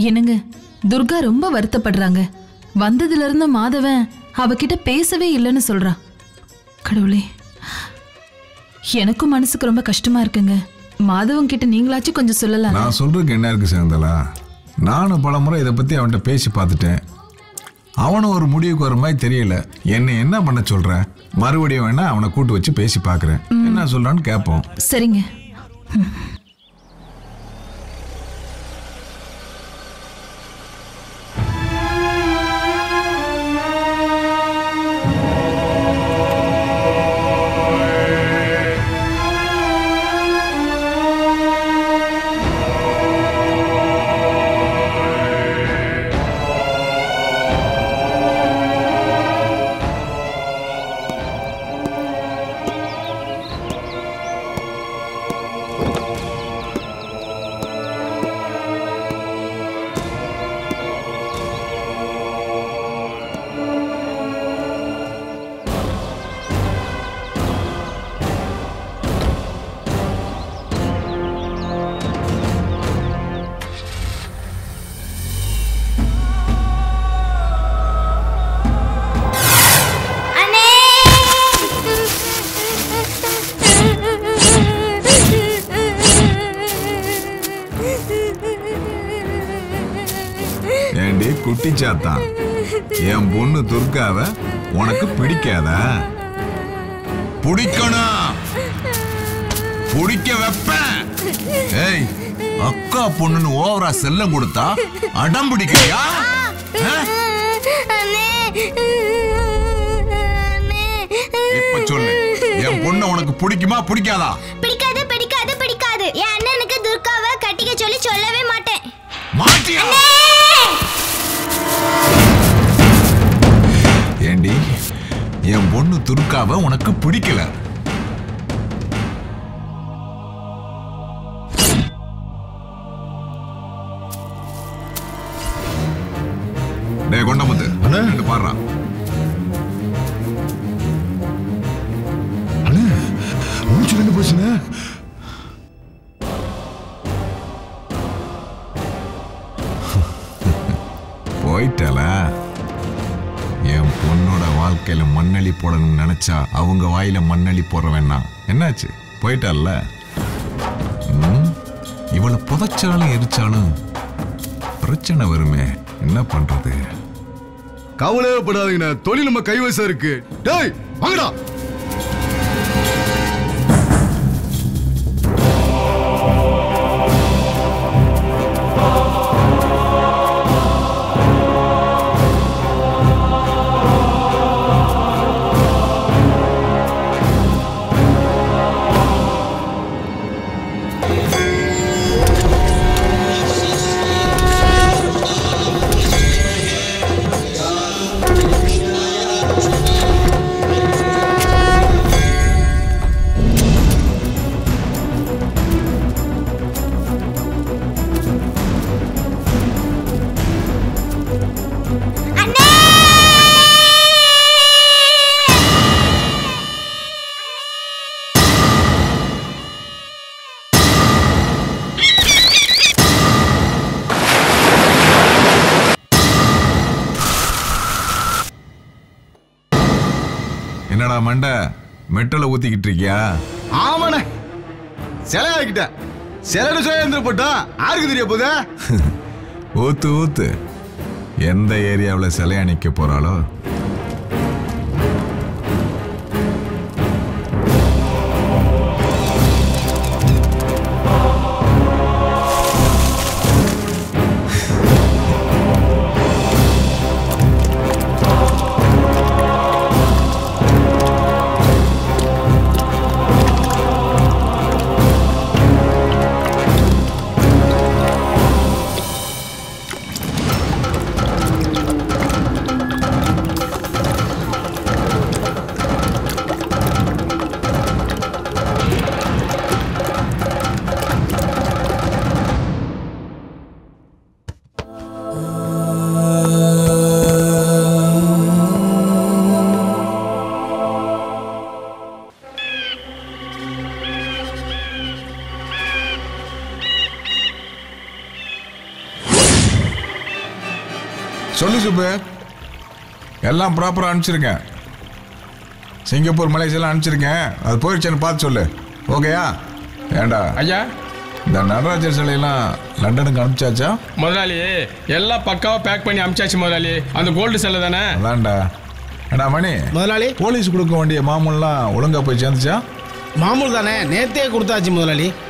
என்னங்க துர்கா ரொம்ப வருத்தப்படுறாங்க வந்ததுல இருந்து மாதவன் அவகிட்ட பேசவே இல்லைன்னு சொல்றா கடவுளே எனக்கும் மனசுக்கு ரொம்ப கஷ்டமா இருக்குங்க மாதவன் கிட்ட நீங்களாச்சும் கொஞ்சம் சொல்லலாம் நான் சொல்றதுக்கு என்ன இருக்கு சேர்ந்தலா நானும் பல முறை இதை பத்தி அவன்கிட்ட பேசி பார்த்துட்டேன் அவனும் ஒரு முடிவுக்கு வர மாதிரி தெரியல என்னை என்ன பண்ண சொல்ற மறுபடியும் வேணா அவனை கூட்டு வச்சு பேசி பார்க்கறேன் என்ன சொல்றான்னு கேட்போம் சரிங்க அண்ணே ஏண்டி குட்டி சாத்தான் என் பொண்ணு துர்காவ உனக்கு பிடிக்காதா பிடிக்கணும் பிடிக்க வைப்பேன் ஏய் அக்கா பொண்ணுன்னு ஓவரா செல்லம் கொடுத்தா அடம் பிடிக்கலையா ஆ? அண்ணே அண்ணே இப்ப சொல்லு என் பொண்ணு உனக்கு பிடிக்குமா பிடிக்காதா பிடிக்காது பிடிக்காது பிடிக்காது என் அண்ணனுக்கு துர்காவை கட்டிக்க சொல்லி சொல்லவே மாட்டேன் மாட்டியா ஏண்டி என் பொண்ணு துர்காவை உனக்கு பிடிக்கல டேய் கொண்டமுத்து ரெண்டு பாடுறா மூச்சு ரெண்டு போச்சுண்ணே போயிட்டல என் பொண்ணோட வாழ்க்கையில மண்ணள்ளி போடணும்னு நினைச்சா அவங்க வாயில மண்ணள்ளி போடுற வேணாம் என்னாச்சு போயிட்டல்ல ம்? இவளை புதைச்சாலும் எரிச்சாலும் பிரச்சனை வருமே என்ன பண்றது கவலையப்படாதீங்கண்ணே தொழில் நம்ம கைவசம் இருக்கு டேய் வாங்கடா என்னடா மண்டை மெட்டலை ஊத்திக்கிட்டு இருக்கியா ஆமாண்ணே சிலை ஆகிட்ட சிலைன்னு சொல்லி எழுந்துட்டு போட்டா யாருக்கு தெரிய போதே ஊத்து ஊத்து எந்த ஏரியாவில் சிலையா நிக்க போறாளோ சொல்லு சுப்பு எல்லாம் ப்ராப்பராக அனுப்பிச்சிருக்கேன் சிங்கப்பூர் மலேசியாலாம் அனுப்பிச்சிருக்கேன் அது போயிடுச்சுன்னு பார்த்து சொல்லு ஓகேயா ஏண்டா ஐயா இந்த நடராஜர் சிலையெல்லாம் லண்டனுக்கு அனுப்பிச்சாச்சா முதலாளி எல்லாம் பக்காவா பேக் பண்ணி அமிச்சாச்சு முதலாளி அந்த கோல்டு செல்ல தானே அதான்டா ஏண்டா மணி முதலாளி போலீஸ் கொடுக்க வேண்டிய மாமூல்லாம் ஒழுங்கா போய் சேர்ந்துச்சா மாமூல் தானே நேத்தே கொடுத்தாச்சு முதலாளி